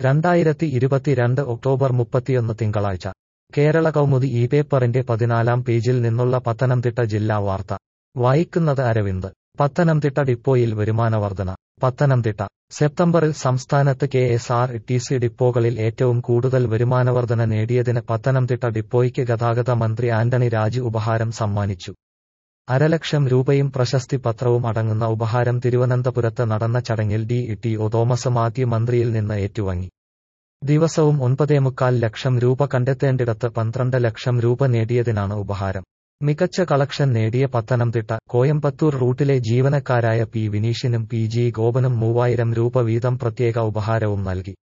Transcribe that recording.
രണ്ടായിരത്തി ഇരുപത്തിരണ്ട് ഒക്ടോബർ മുപ്പത്തിയൊന്ന് തിങ്കളാഴ്ച കേരള കൗമുദി ഈ പേപ്പറിന്റെ പതിനാലാം പേജിൽ നിന്നുള്ള പത്തനംതിട്ട ജില്ലാ വാർത്ത വായിക്കുന്നത് അരവിന്ദ് പത്തനംതിട്ട ഡിപ്പോയിൽ വരുമാനവർധന പത്തനംതിട്ട സെപ്റ്റംബറിൽ സംസ്ഥാനത്ത് K S R T C ഡിപ്പോകളിൽ ഏറ്റവും കൂടുതൽ വരുമാനവർധന നേടിയതിന് പത്തനംതിട്ട ഡിപ്പോയ്ക്ക് ഗതാഗത മന്ത്രി ആന്റണി രാജു ഉപഹാരം സമ്മാനിച്ചു അരലക്ഷം രൂപയും പ്രശസ്തി പത്രവും അടങ്ങുന്ന ഉപഹാരം തിരുവനന്തപുരത്ത് നടന്ന ചടങ്ങിൽ D T O Thomas Mathew മന്ത്രിയിൽ നിന്ന് ഏറ്റുവാങ്ങി ദിവസവും ഒൻപതേമുക്കാൽ ലക്ഷം രൂപ കണ്ടെത്തേണ്ടിടത്ത് പന്ത്രണ്ട് ലക്ഷം രൂപ നേടിയതിനാണ് ഉപഹാരം മികച്ച കളക്ഷൻ നേടിയ പത്തനംതിട്ട കോയമ്പത്തൂർ റൂട്ടിലെ ജീവനക്കാരായ പി വിനീഷിനും പി ജി ഗോപനും മൂവായിരം രൂപ വീതം പ്രത്യേക ഉപഹാരവും നൽകി